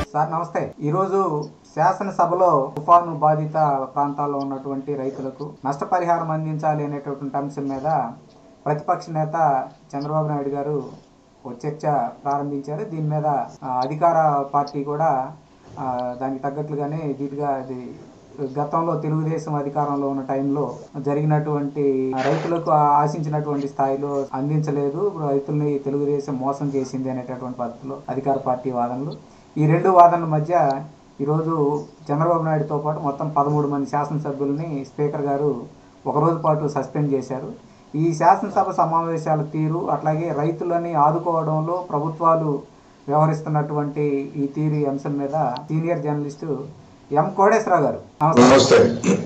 Sir నమస్తే ఈరోజు శాసనసభలో తుఫాను బాధిత ప్రాంతాల్లో ఉన్నటువంటి రైతులకు నష్టపరిహారం అందించాలి అనేటటువంటి అంశం మీద ప్రతిపక్ష నేత చంద్రబాబు నాయుడు గారు ఒక చర్చ ప్రారంభించారు దీని మీద ఆ, అధికార పార్టీ కూడా ఆ, దానికి తగ్గట్లుగానే ధీటుగా అది గతంలో తెలుగుదేశం అధికారంలో ఉన్న టైంలో జరిగినటువంటి రైతులకు ఆశించినటువంటి స్థాయిలో అందించలేదు రైతుల్ని తెలుగుదేశం మోసం చేసింది అనేటటువంటి పద్ధతిలో అధికార పార్టీ వాదనలు ఈ రెండు వాదనల మధ్య ఈరోజు చంద్రబాబు నాయుడుతో పాటు మొత్తం పదమూడు మంది శాసనసభ్యుల్ని స్పీకర్ గారు ఒక రోజు పాటు సస్పెండ్ చేశారు ఈ శాసనసభ సమావేశాల తీరు అట్లాగే రైతులని ఆదుకోవడంలో ప్రభుత్వాలు వ్యవహరిస్తున్నటువంటి ఈ తీరు ఈ అంశం మీద సీనియర్ జర్నలిస్టు ఎం కోడేశ్వరరావు గారు నమస్తే నమస్తే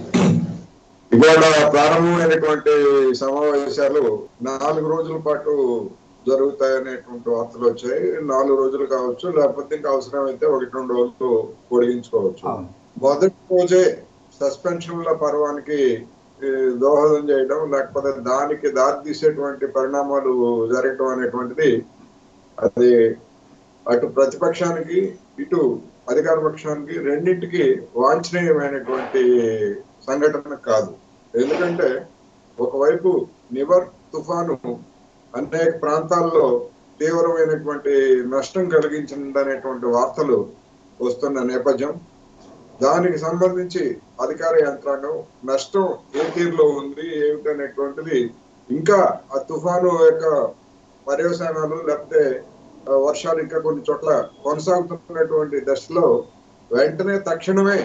ఇవాళ ప్రారంభమైనటువంటి సమావేశాలు నాలుగు రోజుల పాటు జరుగుతాయనేటువంటి వార్తలు వచ్చాయి నాలుగు రోజులు కావచ్చు లేకపోతే ఇంకా అవసరమైతే ఒకటి రెండు రోజులు పొడిగించుకోవచ్చు అవును మొదటి రోజే సస్పెన్షన్ల పర్వానికి ఈ, దోహదం చేయడం లేకపోతే దానికి దారి తీసేటువంటి పరిణామాలు జరగడం అనేటువంటిది అది అటు ప్రతిపక్షానికి ఇటు అధికార పక్షానికి రెండింటికి వాంఛనీయమైనటువంటి సంఘటన కాదు ఎందుకంటే ఒకవైపు నివర్ తుఫాను అనేక ప్రాంతాల్లో తీవ్రమైనటువంటి నష్టం కలిగించిందనేటువంటి వార్తలు వస్తున్న నేపథ్యం దానికి సంబంధించి అధికార యంత్రాంగం నష్టం ఏ తీరులో ఉంది ఏమిటనేటువంటిది ఇంకా ఆ తుఫాను యొక్క పర్యవసానాలు లేకపోతే ఆ, వర్షాలు ఇంకా కొన్ని చోట్ల కొనసాగుతున్నటువంటి దశలో వెంటనే తక్షణమే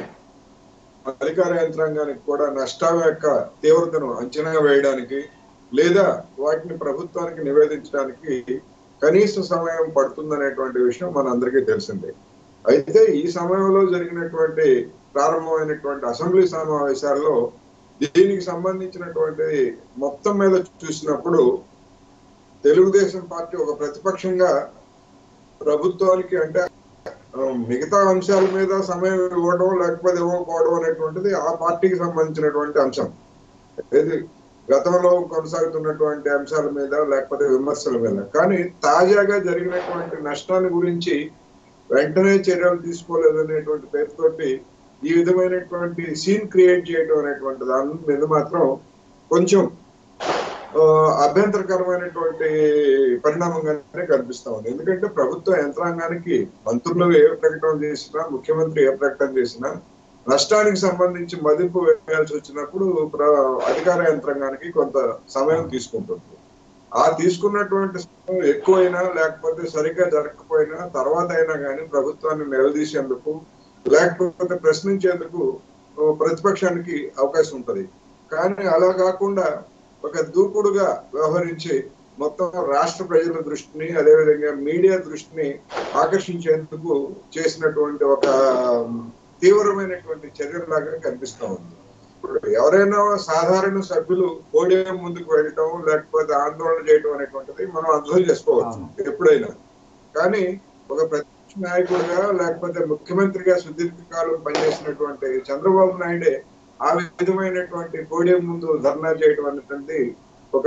అధికార యంత్రాంగానికి కూడా నష్టాల యొక్క తీవ్రతను అంచనా వేయడానికి లేదా వాటిని ప్రభుత్వానికి నివేదించడానికి కనీస సమయం పడుతుందనేటువంటి విషయం మనందరికీ తెలిసిందే అయితే ఈ సమయంలో జరిగినటువంటి ప్రారంభమైనటువంటి అసెంబ్లీ సమావేశాల్లో దీనికి సంబంధించినటువంటి మొత్తం మీద చూసినప్పుడు తెలుగుదేశం పార్టీ ఒక ప్రతిపక్షంగా ప్రభుత్వానికి అంటే ఆ, మిగతా అంశాల మీద సమయం ఇవ్వడం లేకపోతే ఇవ్వకపోవడం అనేటువంటిది ఆ పార్టీకి సంబంధించినటువంటి అంశం ఏది గతంలో కొనసాగుతున్నటువంటి అంశాల మీద లేకపోతే విమర్శల మీద కానీ తాజాగా జరిగినటువంటి నష్టాన్ని గురించి వెంటనే చర్యలు తీసుకోలేదు అనేటువంటి పేరుతోటి ఈ విధమైనటువంటి సీన్ క్రియేట్ చేయడం అనేటువంటి దాని మీద మాత్రం కొంచెం ఆ, అభ్యంతరకరమైనటువంటి పరిణామంగానే కనిపిస్తా ఉంది ఎందుకంటే ప్రభుత్వ యంత్రాంగానికి మంత్రులు ఏ ప్రకటన చేసినా ముఖ్యమంత్రి ఏ ప్రకటన చేసినా నష్టానికి సంబంధించి మదింపు వేయాల్సి వచ్చినప్పుడు ప్ర- అధికార యంత్రాంగానికి కొంత సమయం తీసుకుంటుంది ఆ తీసుకున్నటువంటి సమయం ఎక్కువైనా లేకపోతే సరిగ్గా జరగకపోయినా తర్వాత అయినా కానీ ప్రభుత్వాన్ని నిలదీసేందుకు లేకపోతే ప్రశ్నించేందుకు ఓ ప్రతిపక్షానికి అవకాశం ఉంటది కానీ అలా కాకుండా ఒక దూకుడుగా వ్యవహరించి మొత్తం రాష్ట్ర ప్రజల దృష్టిని అదేవిధంగా మీడియా దృష్టిని ఆకర్షించేందుకు చేసినటువంటి ఒక తీవ్రమైనటువంటి చర్యలాగా కనిపిస్తా ఉంది ఇప్పుడు ఎవరైనా సాధారణ సభ్యులు పోడియం ముందుకు వెళ్ళటం లేకపోతే ఆందోళన చేయడం అనేటువంటిది మనం అర్థం చేసుకోవచ్చు అవును. ఎప్పుడైనా కానీ ఒక ప్రతిపక్ష నాయకుడిగా లేకపోతే ముఖ్యమంత్రిగా సుదీర్ఘకాలం పనిచేసినటువంటి చంద్రబాబు నాయుడే ఆ విధమైనటువంటి పోడియం ముందు ధర్నా చేయడం అనేటువంటి ఒక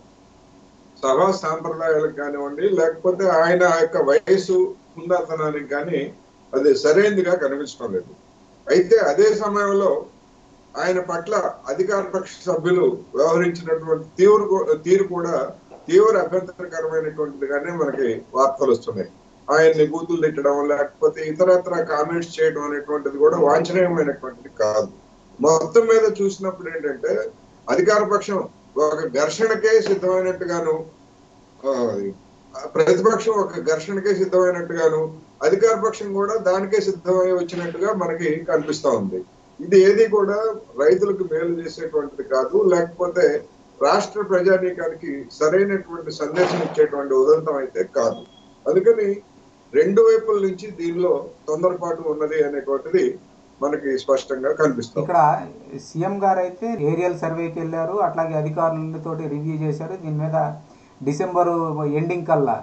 సభా సాంప్రదాయాలకు కానివ్వండి లేకపోతే ఆయన యొక్క వయసు ఉందాతనానికి కానీ అది సరైనదిగా కనిపించడం లేదు అయితే అదే సమయంలో ఆయన పట్ల అధికార పక్ష సభ్యులు వ్యవహరించినటువంటి తీవ్ర కూ- తీరు కూడా తీవ్ర అభ్యంతరకరమైనటువంటిదిగానే మనకి వార్తలు వస్తున్నాయి ఆయన్ని బూతులు తిట్టడం లేకపోతే ఇతరత్ర కామెంట్స్ చేయడం అనేటువంటిది కూడా వాంఛనీయమైనటువంటిది కాదు మొత్తం మీద చూసినప్పుడు ఏంటంటే అధికార పక్షం ఒక ఘర్షణకే సిద్ధమైనట్టుగాను ఆ, ప్రతిపక్షం ఒక ఘర్షణకే సిద్ధమైనట్టుగాను అధికార పక్షం కూడా దానికే సిద్ధమై వచ్చినట్టుగా మనకి కనిపిస్తా ఉంది ఇది ఏది కూడా రైతులకు మేలు చేసేటువంటిది కాదు లేకపోతే రాష్ట్ర ప్రజానీకానికి సరైనటువంటి సందేశం ఇచ్చేటువంటి ఉదంతం అయితే కాదు అందుకని రెండు వైపుల నుంచి దీనిలో తొందరపాటు ఉన్నది అనేటువంటిది మనకి స్పష్టంగా కనిపిస్తుంది ఇక్కడ సీఎం గారు అయితే ఏరియల్ సర్వేకి వెళ్ళారు అట్లాగే అధికారులతోటి రివ్యూ చేశారు దీని మీద డిసెంబర్ ఎండింగ్ కల్లా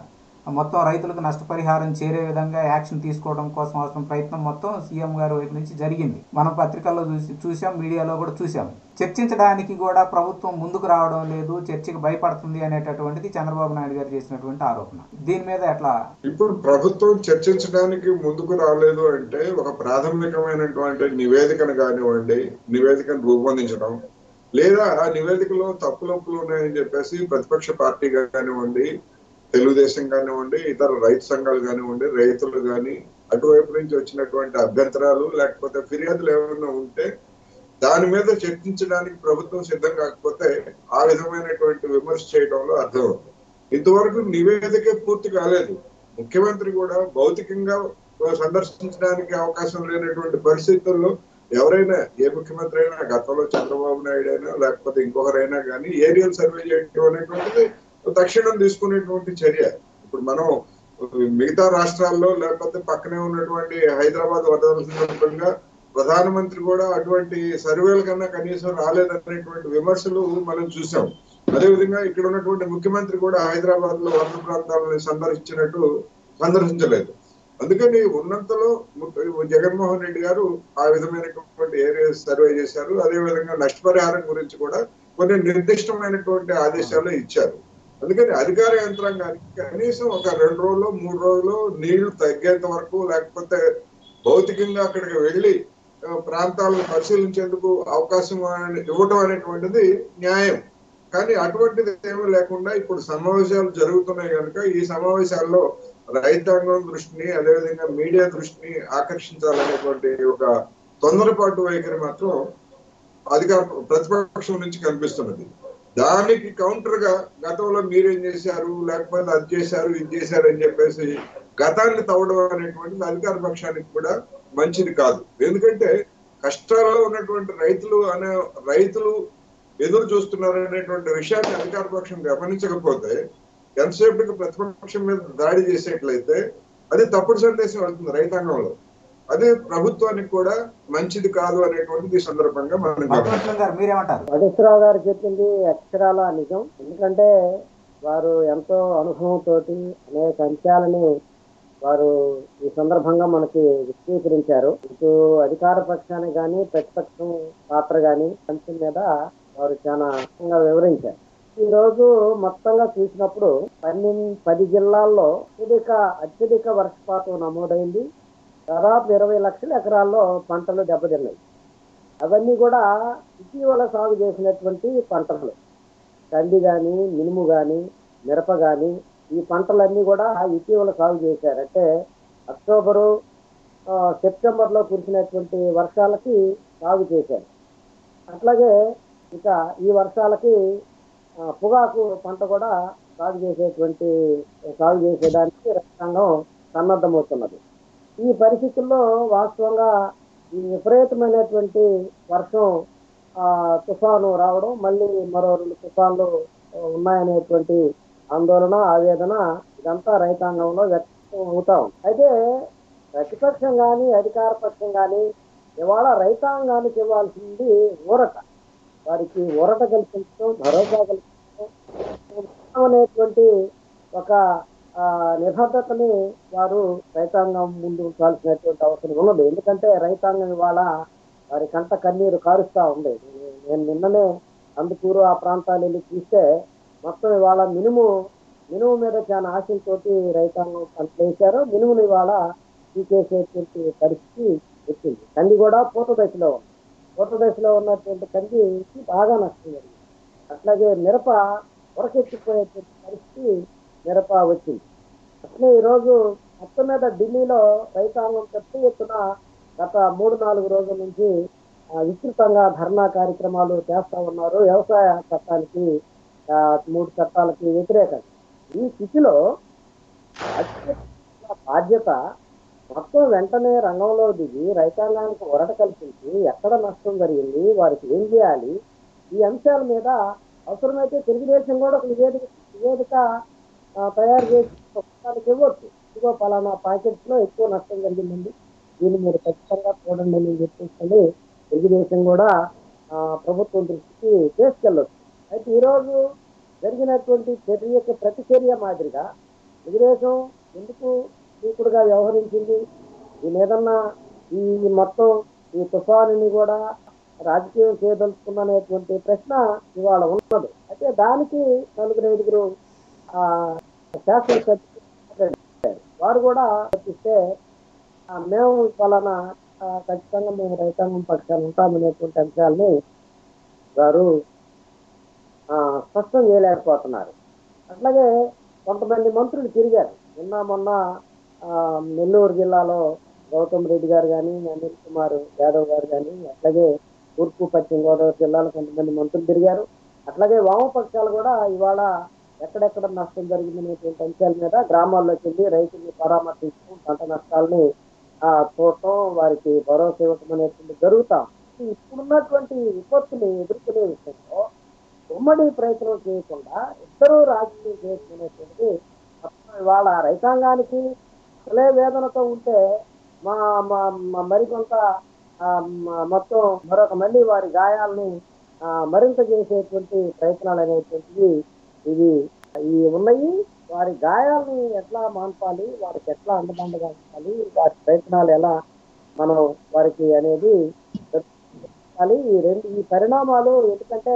మొత్తం రైతులకు నష్టపరిహారం చేరే విధంగా యాక్షన్ తీసుకోవడం కోసం అవసరం ప్రయత్నం మొత్తం సీఎం గారి వైపు నుంచి జరిగింది మనం పత్రికల్లో చూసి చూసాం మీడియాలో కూడా చూసాం చర్చించడానికి కూడా ప్రభుత్వం ముందుకు రావడం లేదు చర్చకి భయపడుతుంది అనేటటువంటిది చంద్రబాబు నాయుడు గారు చేసినటువంటి ఆరోపణ దీని మీద ఎట్లా ఇప్పుడు ప్రభుత్వం చర్చించడానికి ముందుకు రాలేదు అంటే ఒక ప్రాథమికమైనటువంటి నివేదికను కానివ్వండి నివేదికను రూపొందించడం లేదా ఆ నివేదికలో తప్పులొప్పులు ఉన్నాయని చెప్పేసి ప్రతిపక్ష పార్టీ కానివ్వండి తెలుగుదేశం కానివ్వండి ఇతర రైతు సంఘాలు కానివ్వండి రైతులు కానీ అటువైపు నుంచి వచ్చినటువంటి అభ్యంతరాలు లేకపోతే ఫిర్యాదులు ఏమైనా ఉంటే దాని మీద చర్చించడానికి ప్రభుత్వం సిద్ధం కాకపోతే ఆ విధమైనటువంటి విమర్శ చేయడంలో అర్థం అవుతుంది ఇంతవరకు నివేదిక పూర్తి కాలేదు ముఖ్యమంత్రి కూడా భౌతికంగా సందర్శించడానికి అవకాశం లేనటువంటి పరిస్థితుల్లో ఎవరైనా ఏ ముఖ్యమంత్రి అయినా గతంలో చంద్రబాబు నాయుడు అయినా లేకపోతే ఇంకొకరైనా కానీ ఏరియల్ సర్వే చేయడం అనేటువంటిది తక్షణం తీసుకునేటువంటి చర్య ఇప్పుడు మనం మిగతా రాష్ట్రాల్లో లేకపోతే పక్కనే ఉన్నటువంటి హైదరాబాద్ వదలసిన సందర్భంగా ప్రధానమంత్రి కూడా అటువంటి సర్వేల కన్నా కనీసం రాలేదనేటువంటి విమర్శలు మనం చూసాం అదేవిధంగా ఇక్కడ ఉన్నటువంటి ముఖ్యమంత్రి కూడా హైదరాబాద్ లో వంద ప్రాంతాలను సందర్శించినట్టు సందర్శించలేదు అందుకని ఉన్నంతలో జగన్మోహన్ రెడ్డి గారు ఆ విధమైనటువంటి ఏరియా సర్వే చేశారు అదే విధంగా నష్టపరిహారం గురించి కూడా కొన్ని నిర్దిష్టమైనటువంటి ఆదేశాలు ఇచ్చారు అందుకని అధికార యంత్రాంగానికి కనీసం ఒక రెండు రోజులు మూడు రోజులు నీళ్లు తగ్గేంత వరకు లేకపోతే భౌతికంగా అక్కడికి వెళ్ళి ప్రాంతాలను పరిశీలించేందుకు అవకాశం ఇవ్వటం అనేటువంటిది న్యాయం కానీ అటువంటిది ఏమీ లేకుండా ఇప్పుడు సమావేశాలు జరుగుతున్నాయి కనుక ఈ సమావేశాల్లో రైతాంగం దృష్టిని అదేవిధంగా మీడియా దృష్టిని ఆకర్షించాలనేటువంటి ఒక తొందరపాటు వైఖరి మాత్రం అధికార ప్రతిపక్షం నుంచి కనిపిస్తున్నది దానికి కౌంటర్ గా గతంలో మీరేం చేశారు లేకపోతే అది చేశారు ఇది చేశారు అని చెప్పేసి గతాన్ని తవ్వడం అనేటువంటిది అధికార పక్షానికి కూడా మంచిది కాదు ఎందుకంటే కష్టాల్లో ఉన్నటువంటి రైతులు అనే రైతులు ఎదురు చూస్తున్నారు అనేటువంటి విషయాన్ని అధికార పక్షం గమనించకపోతే ఎంతసేపటికి ప్రతిపక్షం మీద దాడి చేసేట్లయితే అది తప్పుడు సందేశం వెళ్తుంది రైతాంగంలో అది ప్రభుత్వానికి కూడా మంచిది కాదు అనేటువంటిది ఈ సందర్భంగా మనం భద్రకృష్ణ గారు మీరేమంటారు నాగేశ్వరరావు గారు చెప్పింది అక్షరాల నిజం ఎందుకంటే వారు ఎంతో అనుభవంతో అనేక అంశాలని వారు ఈ సందర్భంగా మనకి విశదీకరించారు ఇటు అధికార పక్షాన్ని కానీ ప్రతిపక్షం పాత్ర కానీ అంశం మీద వారు చాలా వివరించారు ఈ రోజు మొత్తంగా చూసినప్పుడు పన్నెండు పది జిల్లాల్లో అత్యధిక అత్యధిక వర్షపాతం నమోదైంది దాదాపు ఇరవై లక్షల ఎకరాల్లో పంటలు దెబ్బతిన్నాయి అవన్నీ కూడా ఇటీవల సాగు చేసినటువంటి పంటలు కంది కానీ మినుము కానీ మిరప కానీ ఈ పంటలన్నీ కూడా ఇటీవల సాగు చేశారు అంటే అక్టోబరు సెప్టెంబర్లో కురిసినటువంటి వర్షాలకి సాగు చేశారు అట్లాగే ఇక ఈ వర్షాలకి పొగాకు పంట కూడా సాగు చేసేటువంటి సాగు చేసేదానికి రైతాంగం సన్నద్ధమవుతున్నది ఈ పరిస్థితుల్లో వాస్తవంగా ఈ విపరీతమైనటువంటి వర్షం తుఫాను రావడం మళ్ళీ మరో రెండు తుఫాన్లు ఉన్నాయనేటువంటి ఆందోళన ఆవేదన ఇదంతా రైతాంగంలో వ్యక్తం అవుతా ఉంది అయితే ప్రతిపక్షం కానీ అధికార పక్షం కానీ ఇవాళ రైతాంగానికి ఇవ్వాల్సింది ఊరట వారికి ఊరట కల్పించడం భరోసా కల్పించడం అనేటువంటి ఒక నిబద్ధతని వారు రైతాంగం ముందు ఉంచాల్సినటువంటి అవసరం ఉన్నది ఎందుకంటే రైతాంగం ఇవాళ వారి కంట కన్నీరు కారుస్తా ఉంది నేను నిన్ననే అందుకూరు ఆ ప్రాంతాలు వెళ్ళి చూస్తే మొత్తం ఇవాళ మినుము మినుము మీద చాలా ఆశలతోటి రైతాంగం పనిచేశారు మినుమును ఇవాళ తీసేసేటువంటి పరిస్థితి వచ్చింది కంది కూడా పూత దశలో ఉంది పూత దశలో ఉన్నటువంటి కందికి బాగా నష్టం జరిగింది అట్లాగే మిరప ఉరకెత్తిపోయేటువంటి పరిస్థితి మిరప వచ్చింది అట్లే ఈరోజు మొత్తం మీద ఢిల్లీలో రైతాంగం పెద్ద ఎత్తున గత మూడు నాలుగు రోజుల నుంచి విస్తృతంగా ధర్నా కార్యక్రమాలు చేస్తా ఉన్నారు వ్యవసాయ చట్టానికి మూడు చట్టాలకి వ్యతిరేకంగా ఈ స్థితిలో బాధ్యత మొత్తం వెంటనే రంగంలో దిగి రైతాంగానికి ఒరట కల్పించి ఎక్కడ నష్టం జరిగింది వారికి ఏం చేయాలి ఈ అంశాల మీద అవసరమైతే తెలుగుదేశం కూడా ఒక నివేదిక నివేదిక తయారు చేసి ప్రభుత్వానికి ఇవ్వచ్చు ఇదిగో పలానా ప్యాకెట్స్ లో ఎక్కువ నష్టం జరిగిందండి దీన్ని మీరు ఖచ్చితంగా చూడండి అని చెప్పేసి తెలుగుదేశం కూడా ప్రభుత్వం దృష్టికి తీసుకెళ్ళొచ్చు అయితే ఈరోజు జరిగినటువంటి చర్యకి ప్రతిచర్య మాదిరిగా తెలుగుదేశం ఎందుకు దూకుడుగా వ్యవహరించింది దీని ఏదన్నా ఈ మొత్తం ఈ తుఫానుని కూడా రాజకీయం చేయదలుచుకున్ననేటువంటి ప్రశ్న ఇవాళ ఉన్నది అయితే దానికి నలుగురు ఐదుగురు ఆ శాసనసభ్యులు మాట్లాడారు. వారు కూడా ఇస్తే ఆ, మేము ఫలానా ఆ, ఖచ్చితంగా మేము రైతాంగం పక్షాన్ని ఉంటామనేటువంటి అంశాలని వారు ఆ, స్పష్టం చేయలేకపోతున్నారు అట్లాగే కొంతమంది మంత్రులు తిరిగారు నిన్న మొన్న ఆ, నెల్లూరు జిల్లాలో గౌతమ్ రెడ్డి గారు కానీ అనిల్ కుమార్ యాదవ్ గారు కానీ అట్లాగే తూర్పు పశ్చిమ గోదావరి జిల్లాలో కొంతమంది మంత్రులు తిరిగారు అట్లాగే వామపక్షాలు కూడా ఇవాళ ఎక్కడెక్కడ నష్టం జరిగిందనేటువంటి అంశాల మీద గ్రామాల్లోకి వెళ్ళి రైతుల్ని పరామర్శించడం పంట నష్టాలని ఆ చూడటం వారికి భరోసా ఇవ్వటం అనేటువంటి జరుగుతాం ఇప్పుడున్నటువంటి విపత్తుని ఎదుర్కొనే విషయంలో ఉమ్మడి ప్రయత్నం చేయకుండా ఇద్దరు రాజకీయం చేసుకునేటువంటి మొత్తం ఇవాళ రైతాంగానికి అసలే వేదనతో ఉంటే మా మా మా మరికొంత ఆ, మ- మొత్తం మరొక మళ్ళీ వారి గాయాలని ఆ, మరింత చేసేటువంటి ప్రయత్నాలు అనేటువంటివి ఇవి ఇవి ఉన్నాయి వారి గాయాలని ఎట్లా మాన్పాలి వారికి ఎట్లా అండదండగా ఉంచాలి వారి ప్రయత్నాలు ఎలా మనం వారికి అనేది చెప్పాలి ఈ రెండు ఈ పరిణామాలు ఎందుకంటే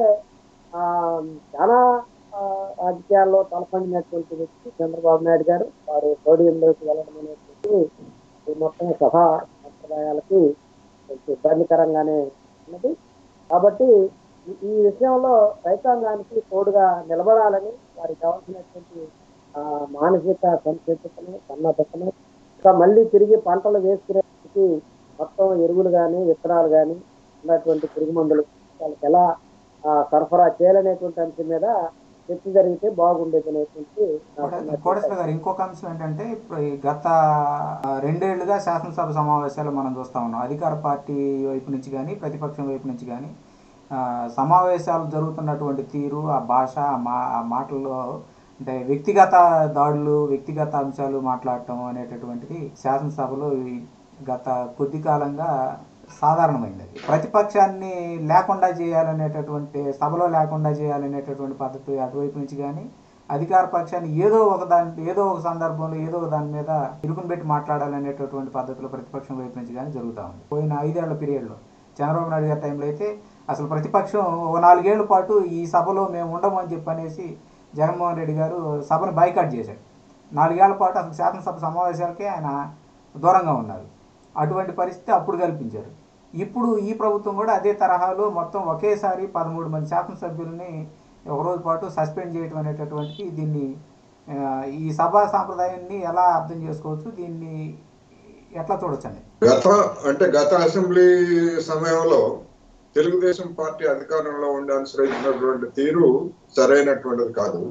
ఆ చాలా ఆ, రాజకీయాల్లో తలపండినటువంటి వ్యక్తి చంద్రబాబు నాయుడు గారు వారు పోడియంలోకి వెళ్ళడం అనేటువంటి ఈ మొత్తం సభా సంప్రదాయాలకి కొంచెం ఇబ్బందికరంగానే ఉన్నది కాబట్టి ఈ- ఈ విషయంలో రైతాంగానికి తోడుగా నిలబడాలని వారికి కావాల్సినటువంటి ఆ, మానసిక సంసిద్ధతను సన్నద్ధతను ఇంకా మళ్ళీ తిరిగి పంటలు వేసుకునేందుకు మొత్తం ఎరువులు కానీ విత్తనాలు కానీ ఉన్నటువంటి పురుగు మందులు వాళ్ళకి ఎలా ఆ, సరఫరా చేయాలనేటువంటి అంశం మీద చర్చ జరిగితే బాగుండేది అనేటువంటి నా కోట- కోటేశ్వర గారు ఇంకొక అంశం ఏంటంటే ఇప్పుడు ఈ గత ఆ, రెండేళ్లుగా శాసనసభ సమావేశాలు మనం చూస్తా ఉన్నాం అధికార పార్టీ వైపు నుంచి కానీ ప్రతిపక్షం వైపు నుంచి కానీ ఆ, సమావేశాలు జరుగుతున్నటువంటి తీరు ఆ భాష ఆ మా ఆ మాటల్లో అంటే వ్యక్తిగత దాడులు వ్యక్తిగత అంశాలు మాట్లాడటం అనేటటువంటిది శాసనసభలో ఈ గత కొద్ది కాలంగా సాధారణమైంది అది ప్రతిపక్షాన్ని లేకుండా చేయాలనేటటువంటి సభలో లేకుండా చేయాలనేటటువంటి పద్ధతి అటువైపు నుంచి కానీ అధికార పక్షాన్ని ఏదో ఒక దాని ఏదో ఒక సందర్భంలో ఏదో ఒక దాని మీద ఇరుకుని పెట్టి మాట్లాడాలనేటటువంటి పద్ధతిలో ప్రతిపక్షం వైపు నుంచి కానీ జరుగుతూ ఉంది పోయిన ఐదేళ్ల పీరియడ్లో చంద్రబాబు నాయుడు గారి టైంలో అయితే అసలు ప్రతిపక్షం ఒక నాలుగేళ్ల పాటు ఈ సభలో మేము ఉండము అని చెప్పనేసి జగన్మోహన్ రెడ్డి గారు సభను బైకాట్ చేశాడు నాలుగేళ్ల పాటు అసలు శాసనసభ సమావేశాలకే ఆయన దూరంగా ఉన్నారు అటువంటి పరిస్థితి అప్పుడు కల్పించారు ఇప్పుడు ఈ ప్రభుత్వం కూడా అదే తరహాలో మొత్తం ఒకేసారి పదమూడు మంది శాసనసభ్యుల్ని ఒక రోజు పాటు సస్పెండ్ చేయడం అనేటటువంటిది దీన్ని ఆ, ఈ సభా సాంప్రదాయాన్ని ఎలా అర్థం చేసుకోవచ్చు దీన్ని ఎట్లా చూడొచ్చండి గత అంటే గత అసెంబ్లీ సమయంలో తెలుగుదేశం పార్టీ అధికారంలో ఉండి అనుసరించినటువంటి తీరు సరైనటువంటిది కాదు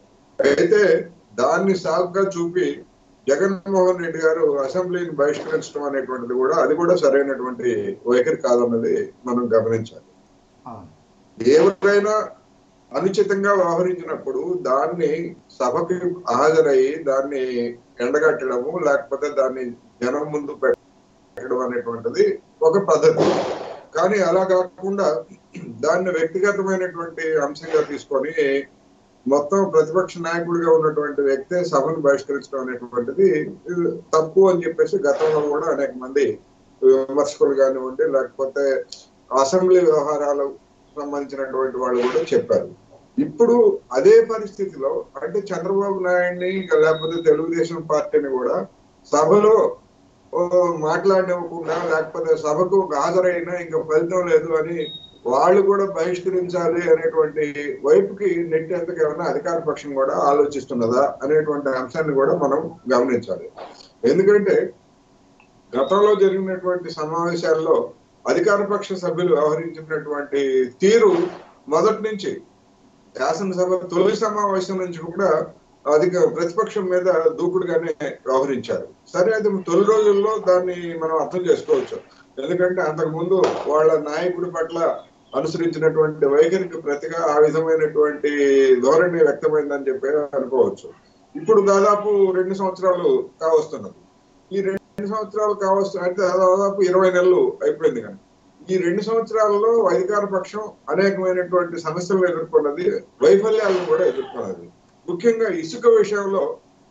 అయితే దాన్ని సాగుగా చూపి జగన్మోహన్ రెడ్డి గారు అసెంబ్లీని బహిష్కరించడం అనేటువంటిది కూడా అది కూడా సరైనటువంటి వైఖరి కాదన్నది మనం గమనించాలి అవును ఎవరైనా అనుచితంగా వ్యవహరించినప్పుడు దాన్ని సభకి హాజరయ్యి దాన్ని ఎండగట్టడము లేకపోతే దాన్ని జనం ముందు పెట్టడం అనేటువంటిది ఒక పద్ధతి కానీ అలా కాకుండా దాన్ని వ్యక్తిగతమైనటువంటి అంశంగా తీసుకొని మొత్తం ప్రతిపక్ష నాయకుడిగా ఉన్నటువంటి వ్యక్తే సభను బహిష్కరించడం అనేటువంటిది ఇది తప్పు అని చెప్పేసి గతంలో కూడా అనేక మంది విమర్శకులు కానివ్వండి లేకపోతే అసెంబ్లీ వ్యవహారాలు సంబంధించినటువంటి వాళ్ళు కూడా చెప్పారు ఇప్పుడు అదే పరిస్థితిలో అంటే చంద్రబాబు నాయుడిని లేకపోతే తెలుగుదేశం పార్టీని కూడా సభలో ఓ, మాట్లాడనివ్వకుండా లేకపోతే సభకు హాజరైనా ఇంకా ఫలితం లేదు అని వాళ్ళు కూడా బహిష్కరించాలి అనేటువంటి వైపుకి నెట్టేందుకు ఏమైనా అధికార పక్షం కూడా ఆలోచిస్తున్నదా అనేటువంటి అంశాన్ని కూడా మనం గమనించాలి ఎందుకంటే గతంలో జరిగినటువంటి సమావేశాల్లో అధికార పక్ష సభ్యులు వ్యవహరించినటువంటి తీరు మొదటి నుంచి శాసనసభ తొలి సమావేశం నుంచి కూడా అధిక ప్రతిపక్షం మీద దూకుడుగానే వ్యవహరించారు సరే అది తొలి రోజుల్లో దాన్ని మనం అర్థం చేసుకోవచ్చు ఎందుకంటే అంతకు ముందు వాళ్ళ నాయకుడి పట్ల అనుసరించినటువంటి వైఖరికి ప్రతిగా ఆ విధమైనటువంటి ధోరణి వ్యక్తమైందని చెప్పి అనుకోవచ్చు ఇప్పుడు దాదాపు రెండు సంవత్సరాలు కావస్తున్నది ఈ రెండు సంవత్సరాలు కావస్తు అంటే దాదాపు ఇరవై నెలలు అయిపోయింది కానీ ఈ రెండు సంవత్సరాలలో అధికార పక్షం అనేకమైనటువంటి సమస్యలను ఎదుర్కొన్నది వైఫల్యాలను కూడా ఎదుర్కొన్నది ముఖ్యంగా ఇసుక విషయంలో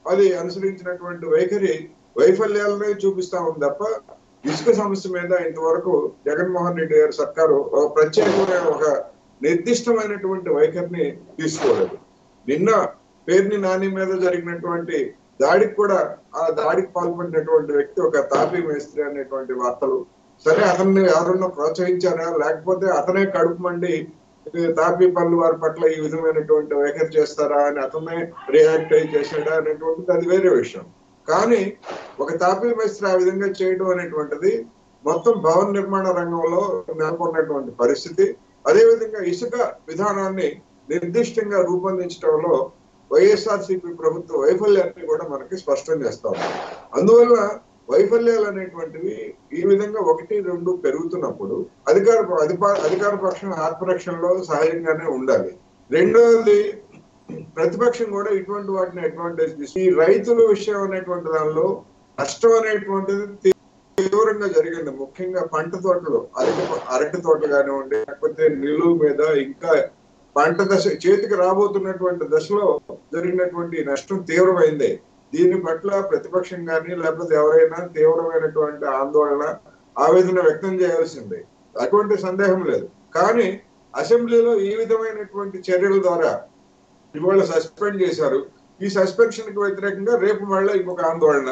అది అనుసరించినటువంటి వైఖరి వైఫల్యాలనే చూపిస్తా ఉంది తప్ప ఇసుక సమస్య మీద ఇంతవరకు జగన్మోహన్ రెడ్డి గారి సర్కారు ఒక ప్రత్యేకమైన ఒక నిర్దిష్టమైనటువంటి వైఖరిని తీసుకోలేదు నిన్న పేర్ని నాని మీద జరిగినటువంటి దాడికి కూడా ఆ దాడికి పాల్పడినటువంటి వ్యక్తి ఒక తాపీ మేస్త్రి అనేటువంటి వార్తలు సరే అతన్ని ఎవరన్నా ప్రోత్సహించారా లేకపోతే అతనే కడుపు మండి "ఏ, తాపీ పనులు వారి పట్ల ఈ విధమైనటువంటి వైఖరి చేస్తారా అని అతనే రియాక్ట్ అయి చేశాడా అనేటువంటిది అది వేరే విషయం కానీ ఒక తాపీ మేస్త్రి ఆ విధంగా చేయడం అనేటువంటిది మొత్తం భవన నిర్మాణ రంగంలో నెలకొన్నటువంటి పరిస్థితి అదేవిధంగా ఇసుక విధానాన్ని నిర్దిష్టంగా రూపొందించడంలో వైఎస్ఆర్సీపీ ప్రభుత్వ వైఫల్యాన్ని కూడా మనకి స్పష్టం చేస్తా ఉంది అందువల్ల వైఫల్యాలు అనేటువంటివి ఈ విధంగా ఒకటి రెండు పెరుగుతున్నప్పుడు అధికార అధిపా- అధికార పక్షం ఆత్మరక్షణలో సహాయంగానే ఉండాలి రెండవది ప్రతిపక్షం కూడా ఇటువంటి వాటిని అడ్వాంటేజ్ తీసి ఈ రైతుల విషయం అనేటువంటి దానిలో నష్టం అనేటువంటిది తీవ్రంగా జరిగింది ముఖ్యంగా పంట తోటలు అరటి అరటి తోటలు కానివ్వండి లేకపోతే నిలువు మీద ఇంకా పంట దశ చేతికి రాబోతున్నటువంటి దశలో జరిగినటువంటి నష్టం తీవ్రమైంది దీని పట్ల ప్రతిపక్షం కానీ లేకపోతే ఎవరైనా తీవ్రమైనటువంటి ఆందోళన ఆవేదన వ్యక్తం చేయాల్సిందే అటువంటి సందేహం లేదు కానీ అసెంబ్లీలో ఈ విధమైనటువంటి చర్యల ద్వారా ఇవాళ సస్పెండ్ చేశారు ఈ సస్పెన్షన్ కి వ్యతిరేకంగా రేపు మళ్ళీ ఇంకొక ఆందోళన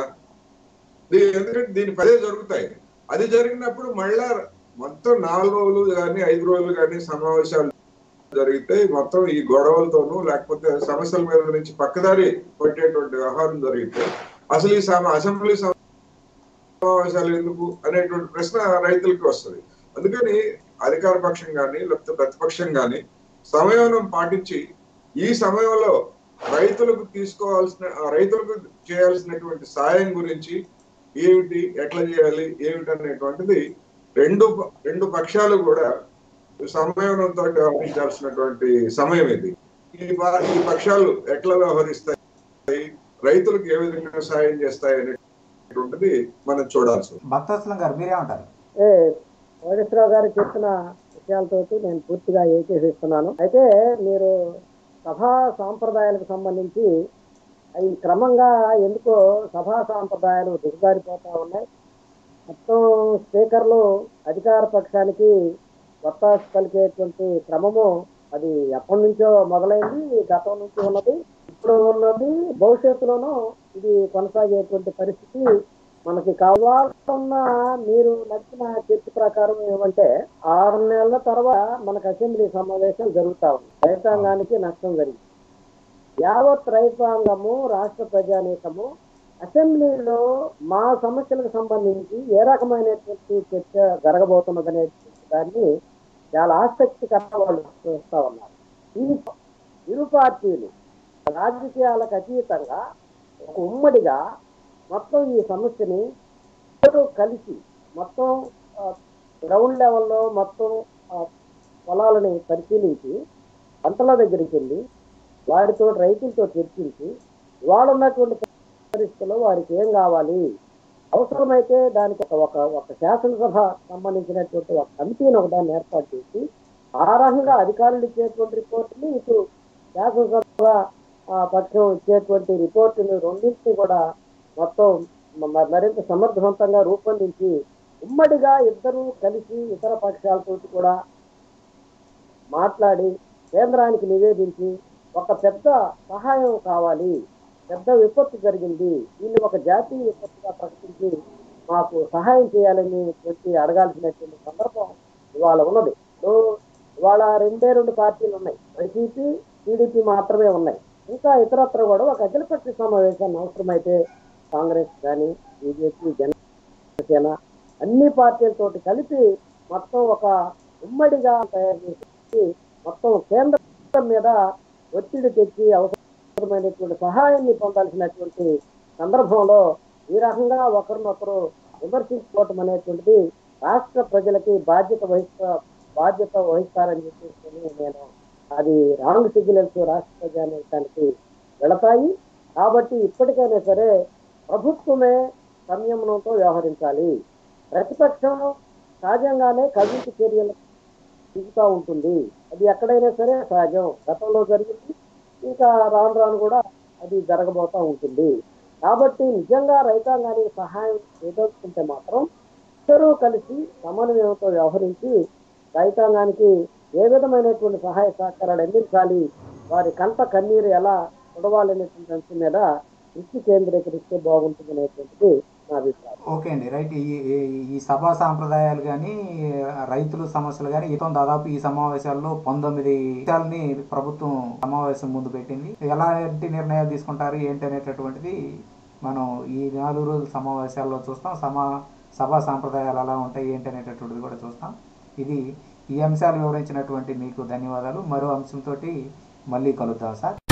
దీ- ఎందుకంటే దీని పదే జరుగుతాయి అది జరిగినప్పుడు మళ్ళా మొత్తం నాలుగు రోజులు కానీ ఐదు రోజులు కానీ సమావేశాలు జరిగితే మొత్తం ఈ గొడవలతోనూ లేకపోతే సమస్యల మీద నుంచి పక్కదారి పట్టేటువంటి వ్యవహారం జరిగితే అసలు ఈ సమ- అసెంబ్లీ సమావేశాలు ఎందుకు అనేటువంటి ప్రశ్న రైతులకి వస్తుంది అందుకని అధికార పక్షం కానీ లేకపోతే ప్రతిపక్షం కానీ సమయం పాటించి ఈ సమయంలో రైతులకు తీసుకోవాల్సిన ఆ రైతులకు చేయాల్సినటువంటి సాయం గురించి ఏమిటి ఎట్లా చేయాలి ఏమిటి అనేటువంటిది రెండు ప- రెండు పక్షాలు కూడా సమయంతో వ్యవహరించాల్సినటువంటి సమయం ఇది ఈ ప- ఈ పక్షాలు ఎట్లా వ్యవహరిస్తాయి రైతులకు ఏ విధంగా సాయం చేస్తాయి అనేటువంటిది మనం చూడాల్సి ఉంది. భక్తవత్సలం గారు మీరేమంటారు ఏ కోటేశ్వరరావు గారు చెప్పిన విషయాలతోటి నేను పూర్తిగా ఏకీభవిస్తున్నాను అయితే మీరు సభా సాంప్రదాయాలకు సంబంధించి అవి క్రమంగా ఎందుకో సభా సాంప్రదాయాలు దిగజారిపోతా ఉన్నాయి మొత్తం స్పీకర్లు అధికార పక్షానికి ఒత్తాసు పలికేటువంటి క్రమము అది ఎప్పటి నుంచో మొదలైంది గతం నుంచి ఉన్నది ఇప్పుడు ఉన్నది భవిష్యత్తులోనూ ఇది కొనసాగేటువంటి పరిస్థితి మనకి కావాలన్న మీరు నచ్చిన చర్చ ప్రకారం ఏమంటే ఆరు నెలల తర్వాత మనకు అసెంబ్లీ సమావేశం జరుగుతా ఉంది రైతాంగానికి నష్టం జరిగింది యావత్ రైతాంగము రాష్ట్ర ప్రజానీకము అసెంబ్లీలో మా సమస్యలకు సంబంధించి ఏ రకమైనటువంటి చర్చ జరగబోతున్నదనే దాన్ని చాలా ఆసక్తికరంగా వాళ్ళు చూస్తా ఉన్నారు ఈ ఇరు పార్టీలు రాజకీయాలకు అతీతంగా ఒక ఉమ్మడిగా మొత్తం ఈ సమస్యని అందరూ కలిసి మొత్తం గ్రౌండ్ లెవెల్లో మొత్తం ఆ, పొలాలని పరిశీలించి పంటల దగ్గరికి వెళ్ళి వారితో రైతులతో చర్చించి వాళ్ళు ఉన్నటువంటి పరిస్థితుల్లో వారికి ఏం కావాలి అవసరమైతే దానికి ఒక ఒక ఒక శాసనసభ సంబంధించినటువంటి ఒక కమిటీని ఒకదాన్ని ఏర్పాటు చేసి ఆ రకంగా అధికారులు ఇచ్చేటువంటి రిపోర్ట్ని ఇటు శాసనసభ ఆ, పక్షం ఇచ్చేటువంటి రిపోర్టుని రెండింటిని కూడా మొత్తం మ- మరింత సమర్థవంతంగా రూపొందించి ఉమ్మడిగా ఇద్దరు కలిసి ఇతర పక్షాలతో కూడా మాట్లాడి కేంద్రానికి నివేదించి ఒక పెద్ద సహాయం కావాలి పెద్ద విపత్తు జరిగింది దీన్ని ఒక జాతీయ విపత్తుగా ప్రకటించి మాకు సహాయం చేయాలని చెప్పి అడగాల్సినటువంటి సందర్భం ఇవాళ ఉన్నది ఇప్పుడు ఇవాళ రెండే రెండు పార్టీలు ఉన్నాయి వైసీపీ టీడీపీ మాత్రమే ఉన్నాయి ఇంకా ఇతరత్ర కూడా ఒక అఖిలపక్ష సమావేశాన్ని అవసరమైతే కాంగ్రెస్ కానీ బీజేపీ జనసేన అన్ని పార్టీలతోటి కలిపి మొత్తం ఒక ఉమ్మడిగా తయారు చేసి మొత్తం కేంద్రం మీద ఒత్తిడి తెచ్చి అవసరమైనటువంటి సహాయాన్ని పొందాల్సినటువంటి సందర్భంలో ఈ రకంగా ఒకరినొకరు విమర్శించుకోవటం అనేటువంటిది రాష్ట్ర ప్రజలకి బాధ్యత వహిస్తా బాధ్యత వహిస్తారని చెప్పేసి నేను అది రాంగ్ సిగ్నల్స్ రాష్ట్ర ప్రజానీకానికి వెళతాయి కాబట్టి ఇప్పటికైనా సరే ప్రభుత్వమే సంయమనంతో వ్యవహరించాలి ప్రతిపక్షం సహజంగానే కవింపు చర్యలు దిగుతూ ఉంటుంది అది ఎక్కడైనా సరే సహజం గతంలో జరిగింది ఇంకా రాను రాను కూడా అది జరగబోతా ఉంటుంది కాబట్టి నిజంగా రైతాంగానికి సహాయం చేయదలుచుకుంటే మాత్రం ఇద్దరూ కలిసి సమన్వయంతో వ్యవహరించి రైతాంగానికి ఏ విధమైనటువంటి సహాయ సహకారాలు అందించాలి వారి కంట కన్నీరు ఎలా ఉడవాలనేటువంటి అంశం మీద దృష్టి కేంద్రీకరిస్తే బాగుంటుంది అనేటువంటిది నా అభిప్రాయం ఓకే అండి రైట్ ఈ ఈ- ఈ సభా సాంప్రదాయాలు కానీ రైతుల సమస్యలు కానీ ఇతం దాదాపు ఈ సమావేశాల్లో పంతొమ్మిది విషయాలని ప్రభుత్వం సమావేశం ముందు పెట్టింది ఎలాంటి నిర్ణయాలు తీసుకుంటారు ఏంటి అనేటటువంటిది మనం ఈ నాలుగు రోజుల సమావేశాల్లో చూస్తాం సమా సభా సాంప్రదాయాలు ఎలా ఉంటాయి ఏంటి అనేటటువంటిది కూడా చూస్తాం ఇది ఈ అంశాలు వివరించినటువంటి మీకు ధన్యవాదాలు మరో అంశంతో మళ్ళీ కలుద్దాం సార్